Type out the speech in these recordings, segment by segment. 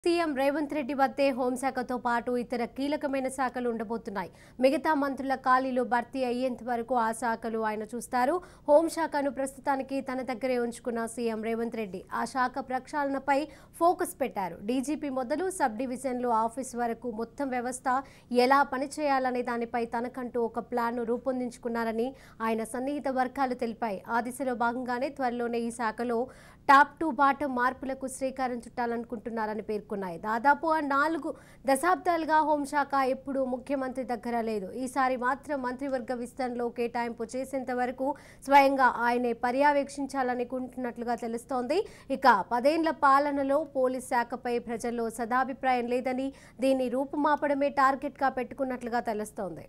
CM Revanth Reddy వద్దే హోంశాఖతో పాటు ఇతర కీలకమైన శాఖలు ఉండబోతున్నాయి మిగతా మంత్రుల ఖాళీలు భర్తీ అయ్యేంత వరకు ఆ శాఖలు ఆయన చూస్తారు హోంశాఖను ప్రస్తుతానికి తన దగ్గరే ఉంచుకున్న సీఎం రేవంత్ రెడ్డి ఆ శాఖ ప్రక్షాళనపై ఫోకస్ పెట్టారు డీజీపీ మొదలు సబ్ డివిజన్లు ఆఫీస్ వరకు మొత్తం వ్యవస్థ ఎలా పనిచేయాలనే దానిపై తనకంటూ ఒక ప్లాన్ను రూపొందించుకున్నారని ఆయన సన్నిహిత వర్గాలు తెలిపాయి ఆ దిశలో భాగంగానే త్వరలోనే ఈ శాఖలో టాప్ టు బాటం మార్పులకు శ్రీకారం చుట్టాలనుకుంటున్నారని పేర్కొన్నాయి దాదాపు ఆ నాలుగు దశాబ్దాలుగా హోంశాఖ ఎప్పుడూ ముఖ్యమంత్రి దగ్గర లేదు ఈసారి మాత్రం మంత్రివర్గ విస్తరణలో కేటాయింపు చేసేంత వరకు స్వయంగా ఆయనే పర్యవేక్షించాలనుకుంటున్నట్లుగా తెలుస్తోంది ఇక పదేండ్ల పాలనలో పోలీస్ శాఖపై ప్రజల్లో సదాభిప్రాయం లేదని దీన్ని రూపుమాపడమే టార్గెట్గా పెట్టుకున్నట్లుగా తెలుస్తోంది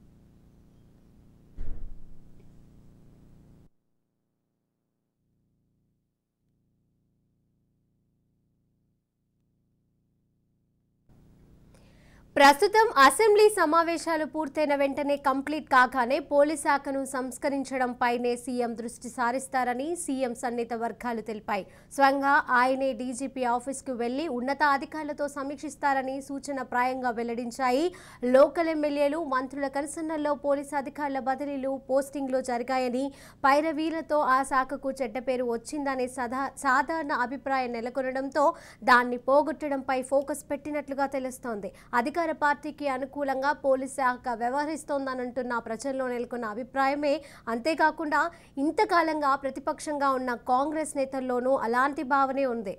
ప్రస్తుతం అసెంబ్లీ సమావేశాలు పూర్తయిన వెంటనే కంప్లీట్ కాగానే పోలీస్ శాఖను సంస్కరించడంపైనే సీఎం దృష్టి సారిస్తారని సీఎం సన్నిహిత వర్గాలు తెలిపాయి స్వయంగా ఆయనే డీజీపీ ఆఫీస్కు వెళ్లి ఉన్నతాధికారులతో సమీక్షిస్తారని సూచన ప్రాయంగా వెల్లడించాయి లోకల్ ఎమ్మెల్యేలు మంత్రుల కన్సర్నల్లో పోలీసు అధికారుల బదిలీలు పోస్టింగ్లు జరిగాయని పైరవీలతో ఆ శాఖకు చెడ్డ పేరు వచ్చిందనే సదా సాధారణ అభిప్రాయం నెలకొనడంతో దాన్ని పోగొట్టడంపై ఫోకస్ పెట్టినట్లుగా తెలుస్తోంది అధికార పార్టీకి అనుకూలంగా పోలీస్ శాఖ వ్యవహరిస్తోందనంటున్న ప్రజల్లో నెలకొన్న అభిప్రాయమే అంతేకాకుండా ఇంతకాలంగా ప్రతిపక్షంగా ఉన్న కాంగ్రెస్ నేతల్లోనూ అలాంటి భావనే ఉంది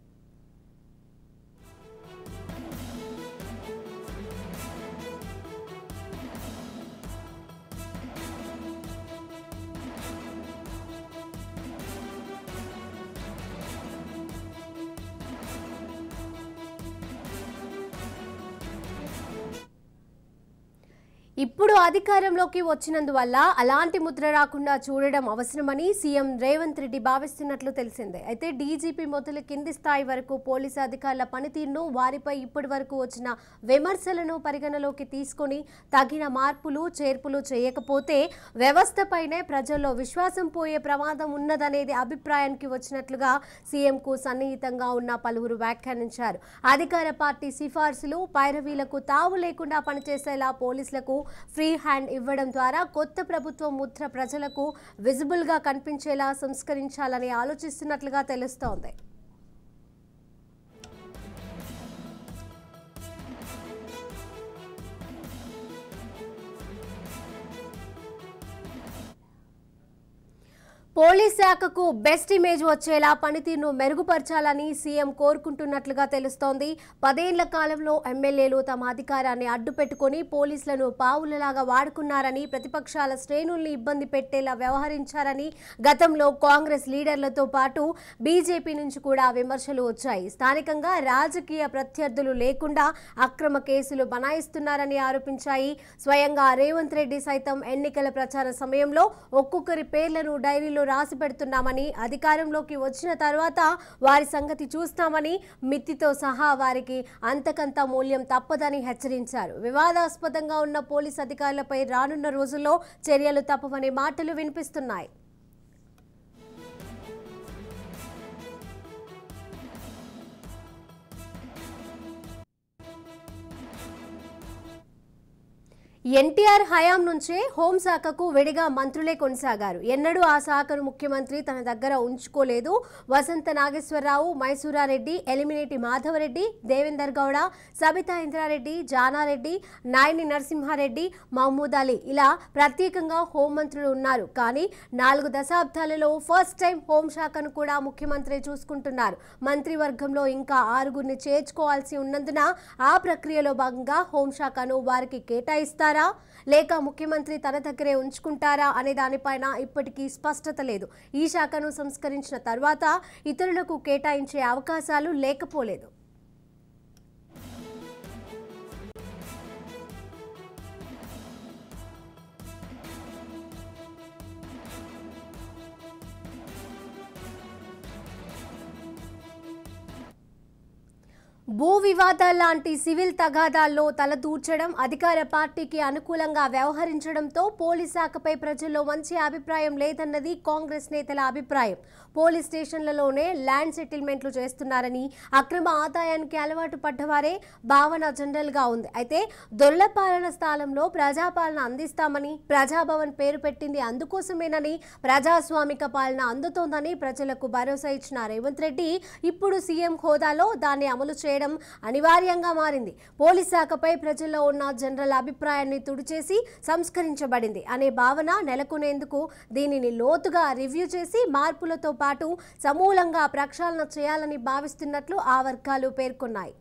ఇప్పుడు అధికారంలోకి వచ్చినందువల్ల అలాంటి ముద్ర రాకుండా చూడడం అవసరమని సీఎం రేవంత్ రెడ్డి భావిస్తున్నట్లు తెలిసిందే అయితే డీజీపీ మొదలు కింది స్థాయి వరకు పోలీసు అధికారుల పనితీరును వారిపై ఇప్పటి వరకు వచ్చిన విమర్శలను పరిగణలోకి తీసుకొని తగిన మార్పులు చేర్పులు చేయకపోతే వ్యవస్థపైనే ప్రజల్లో విశ్వాసం పోయే ప్రమాదం ఉన్నదనేది అభిప్రాయానికి వచ్చినట్లుగా సీఎంకు సన్నిహితంగా ఉన్న పలువురు వ్యాఖ్యానించారు అధికార పార్టీ సిఫార్సులు పైరవీలకు తావు లేకుండా పనిచేసేలా పోలీసులకు ఫ్రీ హ్యాండ్ ఇవ్వడం ద్వారా కొత్త ప్రభుత్వం ముద్ర ప్రజలకు విజిబుల్గా కనిపించేలా సంస్కరించాలని ఆలోచిస్తున్నట్లుగా తెలుస్తోంది పోలీస్ శాఖకు బెస్ట్ ఇమేజ్ వచ్చేలా పనితీరును మెరుగుపరచాలని సీఎం కోరుకుంటున్నట్లుగా తెలుస్తోంది పదేళ్ల కాలంలో ఎమ్మెల్యేలు తమ అధికారాన్ని అడ్డుపెట్టుకుని పోలీసులను పావులలాగా వాడుకున్నారని ప్రతిపక్షాల శ్రేణుల్ని ఇబ్బంది పెట్టేలా వ్యవహరించారని గతంలో కాంగ్రెస్ లీడర్లతో పాటు బీజేపీ నుంచి కూడా విమర్శలు వచ్చాయి స్థానికంగా రాజకీయ ప్రత్యర్థులు లేకుండా అక్రమ కేసులు బనాయిస్తున్నారని ఆరోపించాయి స్వయంగా రేవంత్ రెడ్డి సైతం ఎన్నికల ప్రచార సమయంలో ఒక్కొక్కరి పేర్లను డైరీలో రాసి పెడుతున్నామని అధికారంలోకి వచ్చిన తర్వాత వారి సంగతి చూస్తామని మిత్తితో సహా వారికి అంతకంత మూల్యం తప్పదని హెచ్చరించారు వివాదాస్పదంగా ఉన్న పోలీస్ అధికారులపై రానున్న రోజుల్లో చర్యలు తప్పవనే మాటలు వినిపిస్తున్నాయి ఎన్టీఆర్ హయాం నుంచే హోంశాఖకు విడిగా మంత్రులే కొనసాగారు ఎన్నడూ ఆ శాఖను ముఖ్యమంత్రి తన దగ్గర ఉంచుకోలేదు వసంత నాగేశ్వరరావు మైసూరారెడ్డి ఎలిమినేటి మాధవరెడ్డి దేవేందర్ గౌడ సబితా ఇంద్రారెడ్డి జానారెడ్డి నాయని నరసింహారెడ్డి మహమూద్ అలీ ఇలా ప్రత్యేకంగా హోంమంత్రులు ఉన్నారు కానీ నాలుగు దశాబ్దాలలో ఫస్ట్ టైం హోంశాఖను కూడా ముఖ్యమంత్రి చూసుకుంటున్నారు మంత్రివర్గంలో ఇంకా ఆరుగురిని చేర్చుకోవాల్సి ఉన్నందున ఆ ప్రక్రియలో భాగంగా హోంశాఖను వారికి కేటాయిస్తారు చేస్తారా లేక ముఖ్యమంత్రి తన దగ్గరే ఉంచుకుంటారా అనే దానిపైన ఇప్పటికీ స్పష్టత లేదు ఈ శాఖను సంస్కరించిన తర్వాత ఇతరులకు కేటాయించే అవకాశాలు లేకపోలేదు భూ వివాదాల లాంటి సివిల్ తగాదాల్లో తలదూర్చడం అధికార పార్టీకి అనుకూలంగా వ్యవహరించడంతో పోలీస్ శాఖపై ప్రజల్లో మంచి అభిప్రాయం లేదన్నది కాంగ్రెస్ నేతల అభిప్రాయం పోలీస్ స్టేషన్లలోనే ల్యాండ్ సెటిల్మెంట్లు చేస్తున్నారని అక్రమ ఆదాయానికి అలవాటు పడ్డవారే భావన జనరల్గా ఉంది అయితే దొరల పాలన స్థానంలో ప్రజాపాలన అందిస్తామని ప్రజాభవన్ పేరు పెట్టింది అందుకోసమేనని ప్రజాస్వామిక పాలన అందుతోందని ప్రజలకు భరోసా ఇచ్చిన రేవంత్ రెడ్డి ఇప్పుడు సీఎం హోదాలో దాన్ని అమలు చేయడం అనివార్యంగా మారింది పోలీస్ శాఖపై ప్రజల్లో ఉన్న జనరల్ అభిప్రాయాన్ని తుడిచేసి సంస్కరించబడింది అనే భావన నెలకొనేందుకు దీనిని లోతుగా రివ్యూ చేసి మార్పులతో పాటు సమూలంగా ప్రక్షాళన చేయాలని భావిస్తున్నట్లు ఆ వర్గాలు పేర్కొన్నాయి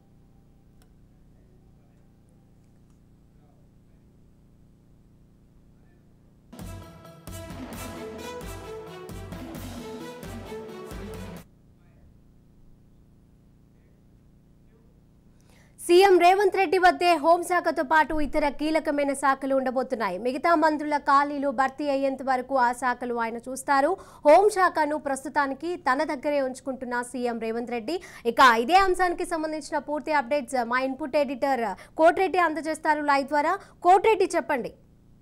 సీఎం రేవంత్ రెడ్డి వద్దే హోంశాఖతో పాటు ఇతర కీలకమైన శాఖలు ఉండబోతున్నాయి మిగతా మంత్రుల ఖాళీలు భర్తీ అయ్యేంత వరకు ఆ శాఖలు ఆయన చూస్తారు హోంశాఖను ప్రస్తుతానికి తన దగ్గరే ఉంచుకుంటున్న సీఎం రేవంత్ రెడ్డి ఇక ఇదే అంశానికి సంబంధించిన పూర్తి అప్డేట్స్ మా ఇన్పుట్ ఎడిటర్ కోటిరెడ్డి అందజేస్తారు లైవ్ ద్వారా కోటిరెడ్డి చెప్పండి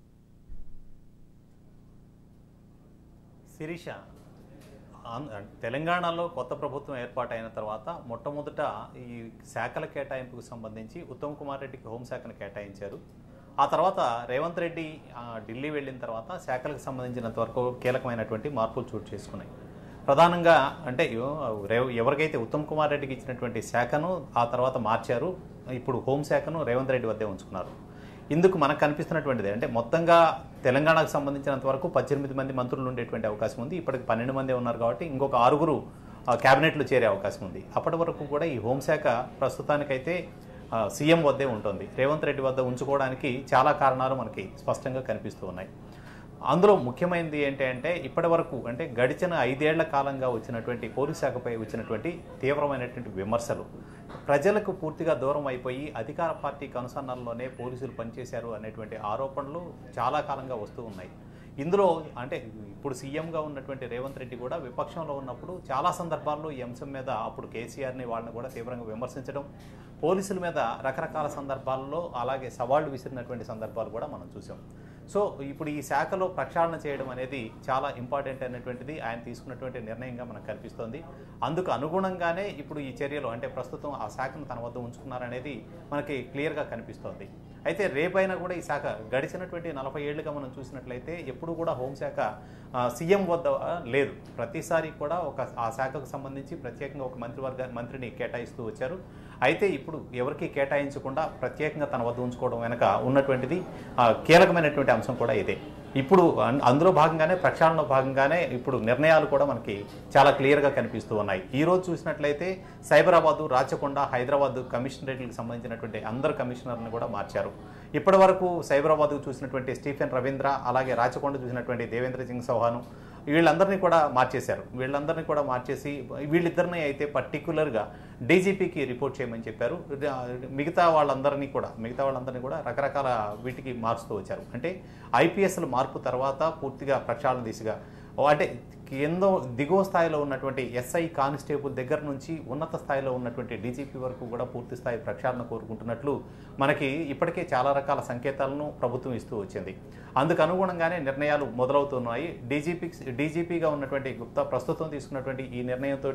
శిరీష ఆంధ్ర తెలంగాణలో కొత్త ప్రభుత్వం ఏర్పాటైన తర్వాత మొట్టమొదట ఈ శాఖల కేటాయింపుకు సంబంధించి ఉత్తమ్ కుమార్ రెడ్డికి హోంశాఖను కేటాయించారు ఆ తర్వాత రేవంత్ రెడ్డి ఆ, ఢిల్లీ వెళ్ళిన తర్వాత శాఖలకు సంబంధించినంత వరకు కీలకమైనటువంటి మార్పులు చోటు చేసుకున్నాయి ప్రధానంగా అంటే యో- రేవ్- ఎవరికైతే ఉత్తమ్ కుమార్ రెడ్డికి ఇచ్చినటువంటి శాఖను ఆ తర్వాత మార్చారు ఇప్పుడు హోంశాఖను రేవంత్ రెడ్డి వద్దే ఉంచుకున్నారు ఇందుకు మనకు కనిపిస్తున్నటువంటిది అంటే మొత్తంగా తెలంగాణకు సంబంధించినంత వరకు పద్దెనిమిది మంది మంత్రులు ఉండేటువంటి అవకాశం ఉంది ఇప్పటికి పన్నెండు మంది ఉన్నారు కాబట్టి ఇంకొక ఆరుగురు ఆ, క్యాబినెట్లో చేరే అవకాశం ఉంది అప్పటి వరకు కూడా ఈ హోంశాఖ ప్రస్తుతానికైతే ఆ, సీఎం వద్దే ఉంటుంది రేవంత్ రెడ్డి వద్ద ఉంచుకోవడానికి చాలా కారణాలు మనకి స్పష్టంగా కనిపిస్తూ ఉన్నాయి అందులో ముఖ్యమైనది ఏంటి అంటే ఇప్పటి వరకు అంటే గడిచిన ఐదేళ్ల కాలంగా వచ్చినటువంటి పోలీస్ శాఖపై వచ్చినటువంటి తీవ్రమైనటువంటి విమర్శలు ప్రజలకు పూర్తిగా దూరం అయిపోయి అధికార పార్టీకి అనుసంధానంలోనే పోలీసులు పనిచేశారు అనేటువంటి ఆరోపణలు చాలా కాలంగా వస్తూ ఉన్నాయి ఇందులో అంటే ఇప్పుడు సీఎంగా ఉన్నటువంటి రేవంత్ రెడ్డి కూడా విపక్షంలో ఉన్నప్పుడు చాలా సందర్భాల్లో ఈ అంశం మీద అప్పుడు కేసీఆర్ని వాళ్ళని కూడా తీవ్రంగా విమర్శించడం పోలీసుల మీద రకరకాల సందర్భాల్లో అలాగే సవాళ్లు విసిరినటువంటి సందర్భాలు కూడా మనం చూసాం సో ఇప్పుడు ఈ శాఖలో ప్రక్షాళన చేయడం అనేది చాలా ఇంపార్టెంట్ అయినటువంటిది ఆయన తీసుకున్నటువంటి నిర్ణయంగా మనకు కనిపిస్తోంది అందుకు అనుగుణంగానే ఇప్పుడు ఈ చర్యలు అంటే ప్రస్తుతం ఆ శాఖను తన వద్ద ఉంచుకున్నారనేది మనకి క్లియర్గా కనిపిస్తోంది అయితే రేపైనా కూడా ఈ శాఖ గడిచినటువంటి నలభై ఏళ్ళుగా మనం చూసినట్లయితే ఎప్పుడు కూడా హోంశాఖ ఆ, సీఎం వద్ద ఆ, లేదు ప్రతిసారి కూడా ఒక ఆ శాఖకు సంబంధించి ప్రత్యేకంగా ఒక మంత్రివర్గ మంత్రిని కేటాయిస్తూ వచ్చారు అయితే ఇప్పుడు ఎవరికి కేటాయించకుండా ప్రత్యేకంగా తన వద్ద ఉంచుకోవడం వెనక ఉన్నటువంటిది ఆ, కీలకమైనటువంటి అంశం కూడా ఇదే ఇప్పుడు అన్- అందులో భాగంగానే ప్రక్షాళనలో భాగంగానే ఇప్పుడు నిర్ణయాలు కూడా మనకి చాలా క్లియర్గా కనిపిస్తూ ఉన్నాయి ఈ రోజు చూసినట్లయితే సైబరాబాదు రాచకొండ హైదరాబాద్ కమిషనరేట్లకు సంబంధించినటువంటి అందరు కమిషనర్ని కూడా మార్చారు ఇప్పటి వరకు సైబరాబాద్కు చూసినటువంటి స్టీఫెన్ రవీంద్ర అలాగే రాచకొండ చూసినటువంటి దేవేంద్ర సింగ్ చౌహాన్ వీళ్ళందరినీ కూడా మార్చేశారు వీళ్ళందరినీ కూడా మార్చేసి వీళ్ళిద్దరిని అయితే పర్టికులర్గా డీజీపీకి రిపోర్ట్ చేయమని చెప్పారు మిగతా వాళ్ళందరినీ కూడా మిగతా వాళ్ళందరినీ కూడా రకరకాల వీటికి మారుస్తూ వచ్చారు అంటే ఐపీఎస్ల మార్పు తర్వాత పూర్తిగా ప్రక్షాళన దిశగా ఓ అంటే కింద దిగువ స్థాయిలో ఉన్నటువంటి ఎస్ఐ కానిస్టేబుల్ దగ్గర నుంచి ఉన్నత స్థాయిలో ఉన్నటువంటి డీజీపీ వరకు కూడా పూర్తి స్థాయి ప్రక్షాళన కోరుకుంటున్నట్లు మనకి ఇప్పటికే చాలా రకాల సంకేతాలను ప్రభుత్వం ఇస్తూ వచ్చింది అందుకు అనుగుణంగానే నిర్ణయాలు మొదలవుతున్నాయి డీజీపీ డీజీపీగా ఉన్నటువంటి గుప్తా ప్రస్తుతం తీసుకున్నటువంటి ఈ నిర్ణయంతో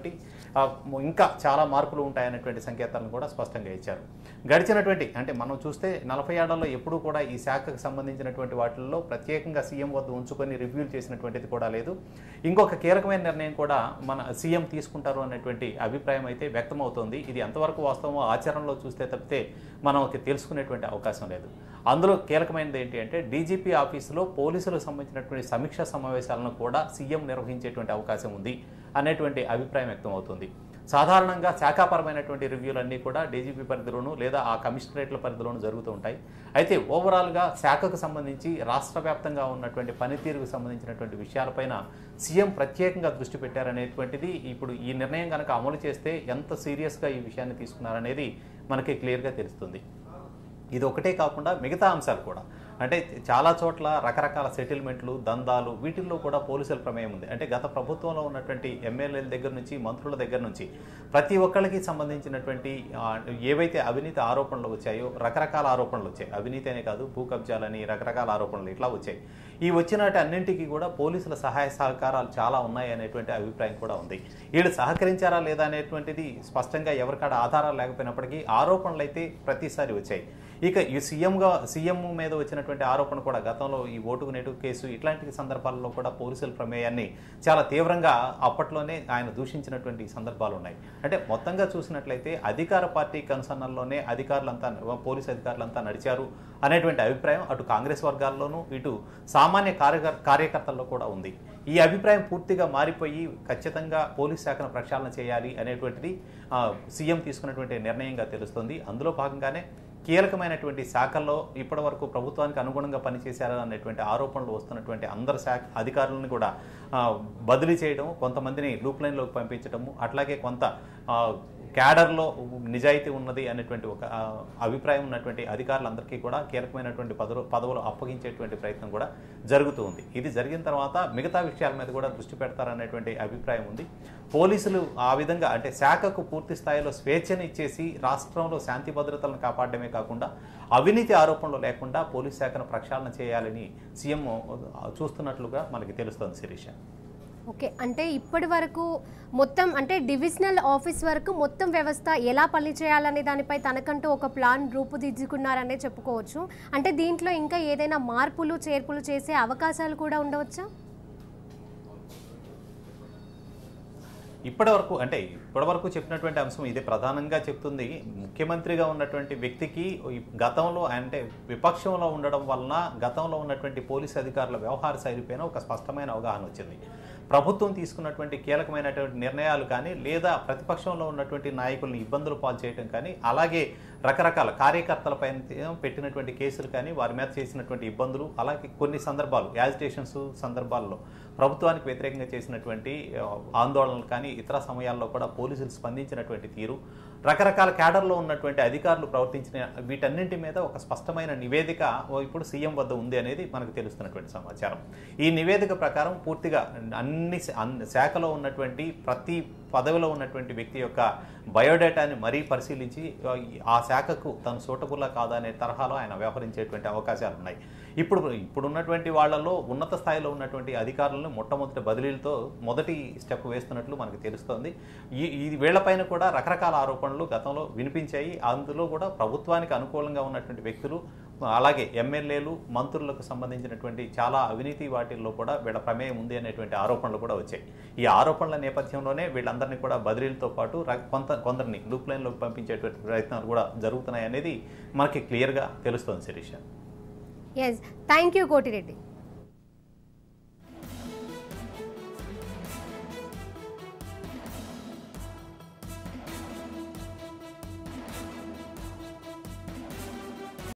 ఇంకా చాలా మార్పులు ఉంటాయనేటువంటి సంకేతాలను కూడా స్పష్టంగా ఇచ్చారు గడిచినటువంటి అంటే మనం చూస్తే నలభై ఏళ్లలో ఎప్పుడూ కూడా ఈ శాఖకు సంబంధించినటువంటి వాటిల్లో ప్రత్యేకంగా సీఎం వద్ద ఉంచుకొని రివ్యూలు చేసినటువంటిది కూడా లేదు ఇంకొక కీలకమైన నిర్ణయం కూడా మన సీఎం తీసుకుంటారు అనేటువంటి అభిప్రాయం అయితే వ్యక్తమవుతోంది ఇది ఎంతవరకు వాస్తవమో ఆచరణలో చూస్తే తప్పితే మనకి తెలుసుకునేటువంటి అవకాశం లేదు అందులో కీలకమైనది ఏంటి అంటే డీజీపీ ఆఫీసులో పోలీసులకు సంబంధించినటువంటి సమీక్షా సమావేశాలను కూడా సీఎం నిర్వహించేటువంటి అవకాశం ఉంది అనేటువంటి అభిప్రాయం వ్యక్తమవుతుంది సాధారణంగా శాఖాపరమైనటువంటి రివ్యూలన్నీ కూడా డీజీపీ పరిధిలోనూ లేదా ఆ కమిషనరేట్ల పరిధిలోనూ జరుగుతూ ఉంటాయి అయితే ఓవరాల్గా శాఖకు సంబంధించి రాష్ట్ర వ్యాప్తంగా ఉన్నటువంటి పనితీరుకు సంబంధించినటువంటి విషయాలపైన సీఎం ప్రత్యేకంగా దృష్టి పెట్టారనేటువంటిది ఇప్పుడు ఈ నిర్ణయం కనుక అమలు చేస్తే ఎంత సీరియస్గా ఈ విషయాన్ని తీసుకున్నారనేది మనకి క్లియర్గా తెలుస్తుంది ఇది ఒకటే కాకుండా మిగతా అంశాలు కూడా అంటే చాలా చోట్ల రకరకాల సెటిల్మెంట్లు దందాలు వీటిల్లో కూడా పోలీసుల ప్రమేయం ఉంది అంటే గత ప్రభుత్వంలో ఉన్నటువంటి ఎమ్మెల్యేల దగ్గర నుంచి మంత్రుల దగ్గర నుంచి ప్రతి ఒక్కళ్ళకి సంబంధించినటువంటి ఆ, ఏవైతే అవినీతి ఆరోపణలు వచ్చాయో రకరకాల ఆరోపణలు వచ్చాయి అవినీతి అనే కాదు భూ కబ్జాలని రకరకాల ఆరోపణలు ఇట్లా వచ్చాయి ఈ వచ్చినట్టు అన్నింటికి కూడా పోలీసుల సహాయ సహకారాలు చాలా ఉన్నాయి అనేటువంటి అభిప్రాయం కూడా ఉంది వీళ్ళు సహకరించారా లేదా అనేటువంటిది స్పష్టంగా ఎవరికాడ ఆధారాలు లేకపోయినప్పటికీ ఆరోపణలు అయితే ప్రతిసారి వచ్చాయి ఇక ఈ సీఎంగా సీఎం మీద వచ్చినటువంటి ఆరోపణ కూడా గతంలో ఈ ఓటుకు నెటు కేసు ఇట్లాంటి సందర్భాల్లో కూడా పోలీసుల ప్రమేయాన్ని చాలా తీవ్రంగా అప్పట్లోనే ఆయన దూషించినటువంటి సందర్భాలు ఉన్నాయి అంటే మొత్తంగా చూసినట్లయితే అధికార పార్టీ కన్సర్నల్లోనే అధికారులంతా పోలీసు అధికారులంతా నడిచారు అనేటువంటి అభిప్రాయం అటు కాంగ్రెస్ వర్గాల్లోనూ ఇటు సామాన్య కార్యకర్ కార్యకర్తల్లో కూడా ఉంది ఈ అభిప్రాయం పూర్తిగా మారిపోయి ఖచ్చితంగా పోలీస్ శాఖను ప్రక్షాళన చేయాలి అనేటువంటిది ఆ, సీఎం తీసుకున్నటువంటి నిర్ణయంగా తెలుస్తుంది అందులో భాగంగానే కీలకమైనటువంటి శాఖల్లో ఇప్పటివరకు ప్రభుత్వానికి అనుగుణంగా పనిచేశారు అనేటువంటి ఆరోపణలు వస్తున్నటువంటి అందరు శాఖ అధికారులను కూడా ఆ, బదిలీ చేయడం కొంతమందిని లూప్ లైన్లోకి పంపించడము అట్లాగే కొంత ఆ, క్యాడర్లో నిజాయితీ ఉన్నది అనేటువంటి ఒక ఆ, అభిప్రాయం ఉన్నటువంటి అధికారులందరికీ కూడా కీలకమైనటువంటి పదవులు పదవులు అప్పగించేటువంటి ప్రయత్నం కూడా జరుగుతూ ఉంది ఇది జరిగిన తర్వాత మిగతా విషయాల మీద కూడా దృష్టి పెడతారనేటువంటి అభిప్రాయం ఉంది పోలీసులు ఆ విధంగా అంటే శాఖకు పూర్తి స్థాయిలో స్వేచ్ఛను ఇచ్చేసి రాష్ట్రంలో శాంతి భద్రతలను కాపాడమే కాకుండా అవినీతి ఆరోపణలు లేకుండా పోలీస్ శాఖను ప్రక్షాళన చేయాలని సీఎం చూస్తున్నట్లుగా మనకి తెలుస్తోంది శిరీష ఓకే అంటే ఇప్పటి వరకు మొత్తం అంటే డివిజనల్ ఆఫీస్ వరకు మొత్తం వ్యవస్థ ఎలా పని చేయాలనే దానిపై తనకంటూ ఒక ప్లాన్ రూపుదిద్దుకున్నారనే చెప్పుకోవచ్చు అంటే దీంట్లో ఇంకా ఏదైనా మార్పులు చేర్పులు చేసే అవకాశాలు కూడా ఉండవచ్చా ఇప్పటి వరకు అంటే ఇప్పటి వరకు చెప్పినటువంటి అంశం ఇదే ప్రధానంగా చెప్తుంది ముఖ్యమంత్రిగా ఉన్నటువంటి వ్యక్తికి ఈ గతంలో అంటే విపక్షంలో ఉండడం వలన గతంలో ఉన్నటువంటి పోలీసు అధికారుల వ్యవహార శైలిపైన ఒక స్పష్టమైన అవగాహన వచ్చింది ప్రభుత్వం తీసుకున్నటువంటి కీలకమైనటువంటి నిర్ణయాలు కానీ లేదా ప్రతిపక్షంలో ఉన్నటువంటి నాయకుల్ని ఇబ్బందులు పాలు చేయడం కానీ అలాగే రకరకాల కార్యకర్తలపైన పెట్టినటువంటి కేసులు కానీ వారి మీద చేసినటువంటి ఇబ్బందులు అలాగే కొన్ని సందర్భాలు యాజిటేషన్స్ సందర్భాల్లో ప్రభుత్వానికి వ్యతిరేకంగా చేసినటువంటి ఆ, ఆందోళనలు కానీ ఇతర సమయాల్లో కూడా పోలీసులు స్పందించినటువంటి తీరు రకరకాల క్యాడర్లో ఉన్నటువంటి అధికారులు ప్రవర్తించిన వీటన్నింటి మీద ఒక స్పష్టమైన నివేదిక ఓ ఇప్పుడు సీఎం వద్ద ఉంది అనేది మనకు తెలుస్తున్నటువంటి సమాచారం ఈ నివేదిక ప్రకారం పూర్తిగా అన్ని శా- అన్ని శాఖలో ఉన్నటువంటి ప్రతి పదవిలో ఉన్నటువంటి వ్యక్తి యొక్క బయోడేటాని మరీ పరిశీలించి ఆ, ఆ శాఖకు తను సూటబుల్లా కాదా అనే తరహాలో ఆయన వ్యవహరించేటువంటి అవకాశాలు ఉన్నాయి ఇప్పుడు ఇప్పుడు ఉన్నటువంటి వాళ్ళలో ఉన్నత స్థాయిలో ఉన్నటువంటి అధికారులను మొట్టమొదటి బదిలీలతో మొదటి స్టెప్ వేస్తున్నట్లు మనకు తెలుస్తోంది ఈ ఈ వీళ్లపైన కూడా రకరకాల ఆరోపణలు గతంలో వినిపించాయి అందులో కూడా ప్రభుత్వానికి అనుకూలంగా ఉన్నటువంటి వ్యక్తులు అలాగే ఎమ్మెల్యేలు మంత్రులకు సంబంధించినటువంటి చాలా అవినీతి వాటిల్లో కూడా వీళ్ళ ప్రమేయం ఉంది అనేటువంటి ఆరోపణలు కూడా వచ్చాయి ఈ ఆరోపణల నేపథ్యంలోనే వీళ్ళందరినీ కూడా బదిలీలతో పాటు ర- కొంత కొందరిని లూప్ లైన్లోకి పంపించేటువంటి ప్రయత్నాలు కూడా జరుగుతున్నాయి అనేది మనకి క్లియర్గా తెలుస్తోంది Sirisha yes thank you Koti Reddy